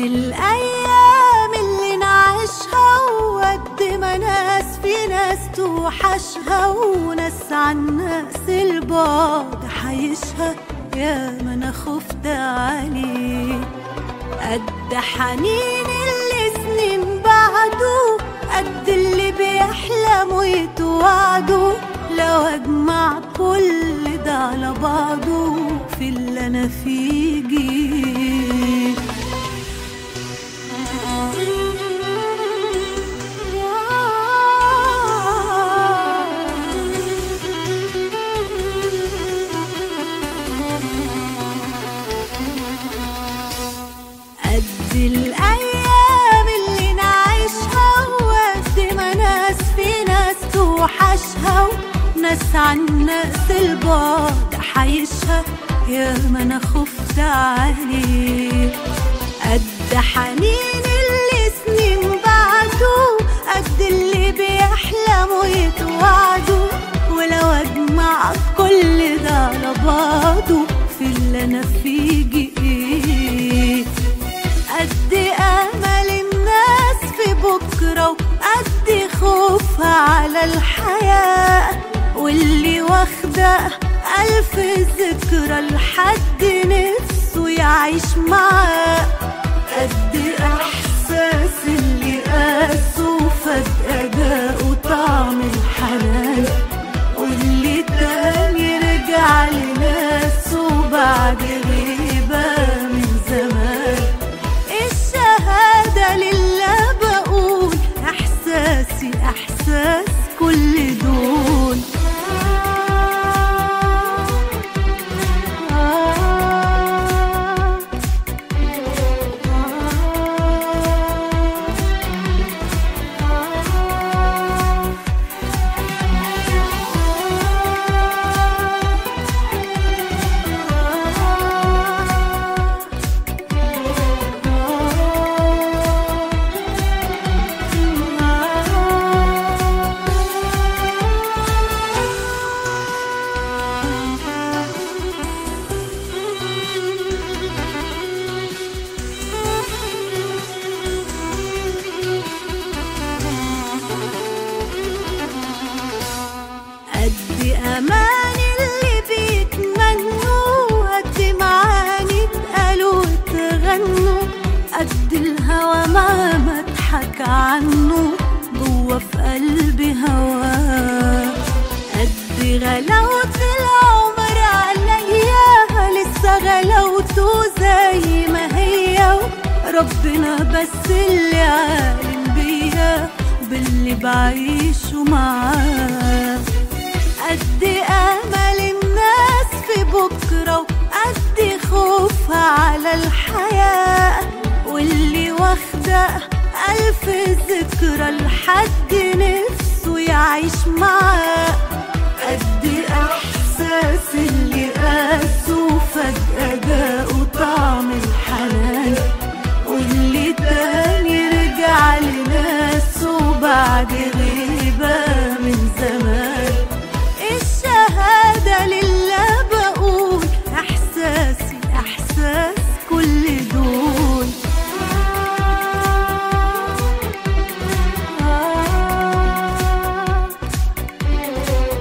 الأيام اللي نعيشها وقد ما ناس في ناس توحشها وناس عن ناس البعد حيشها يا ما أنا خفت عليه قد حنين اللي سنين بعده قد اللي بيحلموا يتوعدوا لو اجمع كل ده على بعضه في اللي انا فيه جه قد الأيام اللي نعيشها وقد ما ناس في ناس توحشها وناس عن ناس البعد حيشها يا ما أنا خفت عليه قد حنين اللي سنين بعده قد اللي بيحلموا يتوعدوا ولو أجمع كل ده على بعضه في اللي أنا فيه جئت قد امل الناس في بكره وقد خوفها على الحياه واللي واخده الف ذكرى لحد نفسه يعيش معاه قد احساس اللي قاسه فجاه جاءه طعم الحنان واللي تاني رجع لناسه بعد غيبه من زمان الشهادة لله بقول إحساسي إحساس كل دول قد أمان اللي بيتمنوا قد معاني اتقالوا واتغنوا قد الهوى ما مضحك عنه جوا في قلبي هواه قد غلاوة العمر عليا لسه غلاوته زي ما هي ربنا بس اللي عالم بيا باللي بعيشه معاه قد امل الناس في بكره وقد خوفها على الحياه واللي واخده الف ذكرى لحد نفسه يعيش معاه قد احساس اللي قاسه فجاه جاءه طعم الحنان واللي تاني رجع لناسه بعد غيبه من زمان الشهادة لله بقول إحساسي إحساس كل دول آه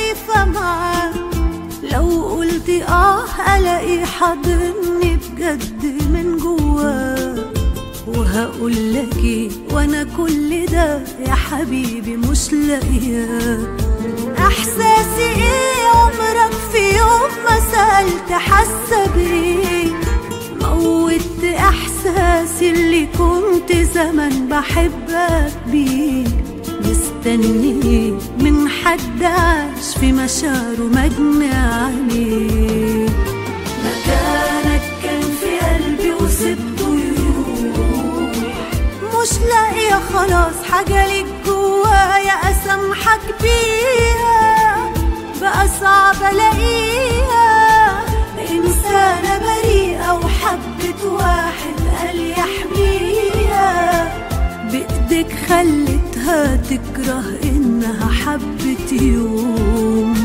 خايفة معاه لو قلت اه الاقي حاضني بجد من جواه وهقول لك ايه وانا كل ده يا حبيبي مش لاقياه احساسي ايه عمرك في يوم ما سألت حاسة بايه موت احساسي اللي كنت زمان بحبك بيه مستني من حد عاش في مشاعره مجني عليه مكانك كان في قلبي وسبته يروح مش لاقية خلاص حاجة ليك جوايا أسامحك بيها بقى صعب ألاقيها إنسانة بريئة وحبت واحد قال يحميها بإيدك خلتها تكره إنها حبت يوم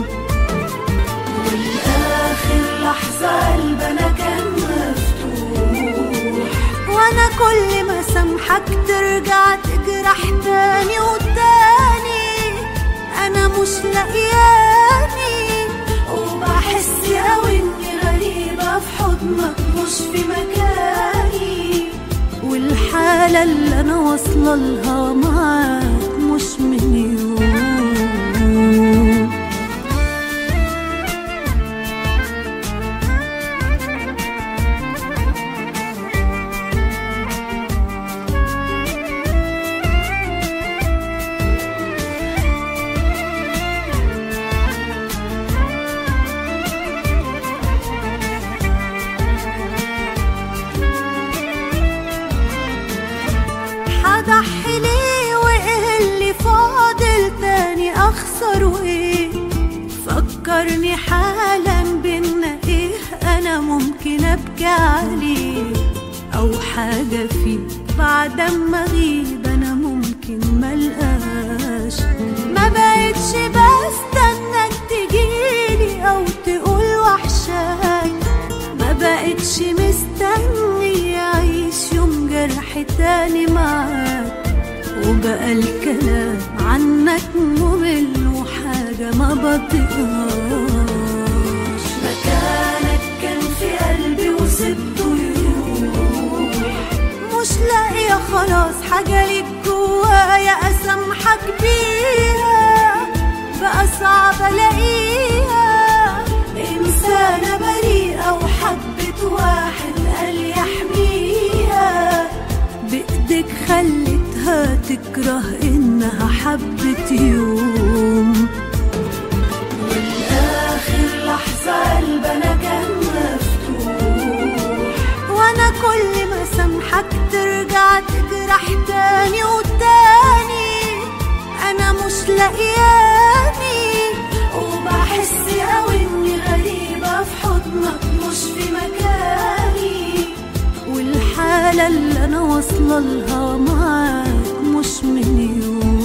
والآخر لحظة قلبنا كان مفتوح وأنا كل ما سامحك ترجع تجرح تاني وتاني أنا مش لاقياني وبحس أوي إني غريبة في حضنك مش في مكاني والحالة اللي أنا واصلة لها معاك مش من يوم هضحي ليه وايه اللي فاضل تاني اخسره ايه فكرني حالا بينا ايه انا ممكن ابكي عليه او حاجة فيه بعد ما اغيب انا ممكن ملقاش ما بقتش بستناك تجيلي او تقول وحشاك ما بقتش مستني اعيش يوم جرح تاني معاك وبقى الكلام عنك ممل وحاجة ما بطيقهاش مكانك كان في قلبي وسبته يروح مش لاقية خلاص حاجة ليك جوايا أسامحك بيها بقى صعب ألاقيها إنسانة بريئة وحبت واحد قال يحميها بإيدك خلتها تكره إنها حبت يوم والآخر لحظة قلبنا كان مفتوح وأنا كل ما سامحك ترجع تجرح تاني وتاني أنا مش لاقياني وبحس أوي إني غريبة في حضنك مش في مكاني والحالة اللي أنا واصلة لها معاك مش من يوم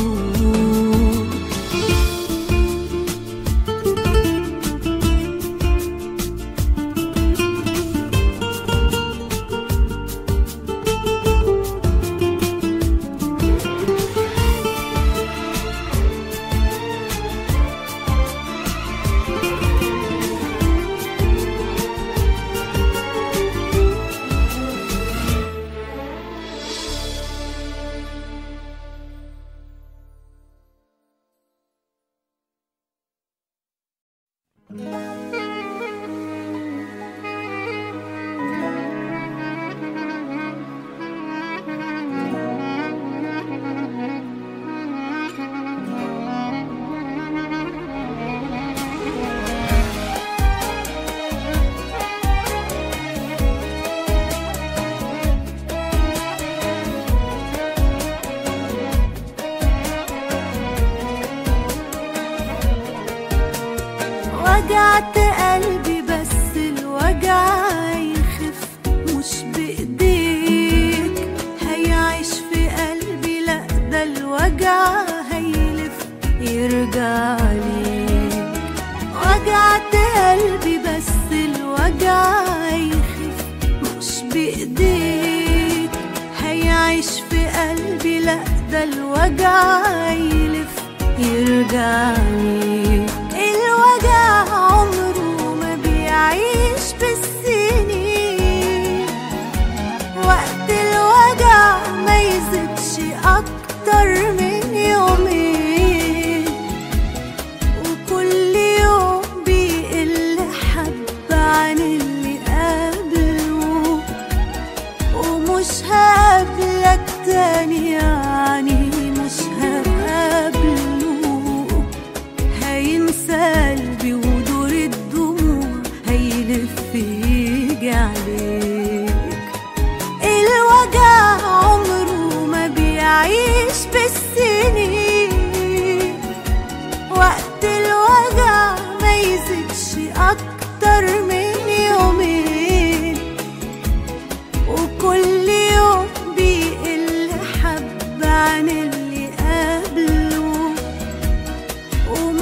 وجعت قلبي بس الوجع يخف مش بإيديك هيعيش في قلبي لا ده الوجع هيلف يرجع ليك وجعت قلبي بس الوجع يخف مش بإيديك هيعيش في قلبي لا ده الوجع يلف يرجع ليك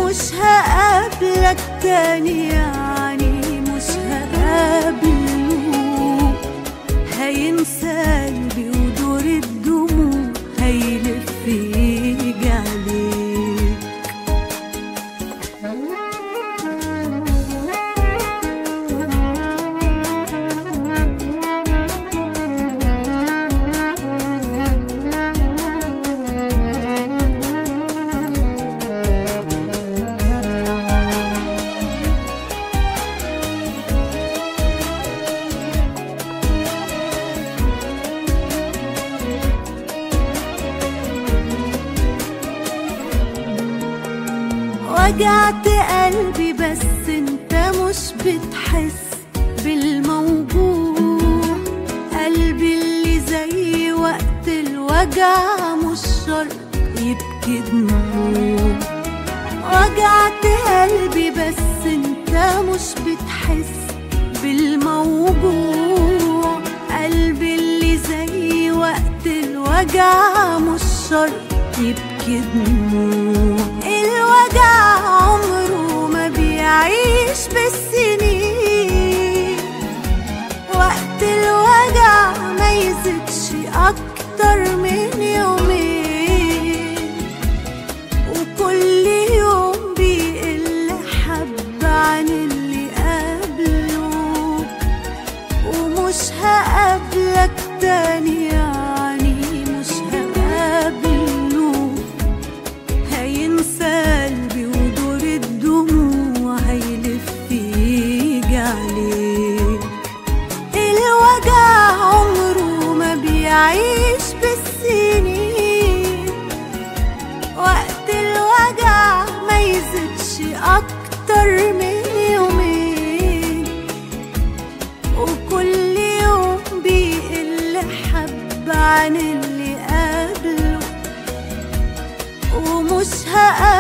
مش هقابلك تاني يعني مش هقابله هينسى قلبي ودور الدموع هيلف يجي عليك وجعت قلبي بس انت مش بتحس بالموجوع قلبي اللي زي وقت الوجع مش شرط يبكي دموع وجعت قلبي بس انت مش بتحس بالموجوع قلبي اللي زي وقت الوجع مش شرط يبكي دموع الوجع عمره ما بيعيش بالسنين وقت الوجع ما يزيدش اكتر من يومين وكل يوم بيقل حب عن اللي قبله ومش هقابلك تاني يعني مش هقابله هينسى قلبي ودور الدموع هيلف يجي عليك الوجع عمره ما بيعيش بالسنين وقت الوجع ما يزيدش اكتر من يومين وكل يوم بيقل حب عن اللي قبله ومش هقابل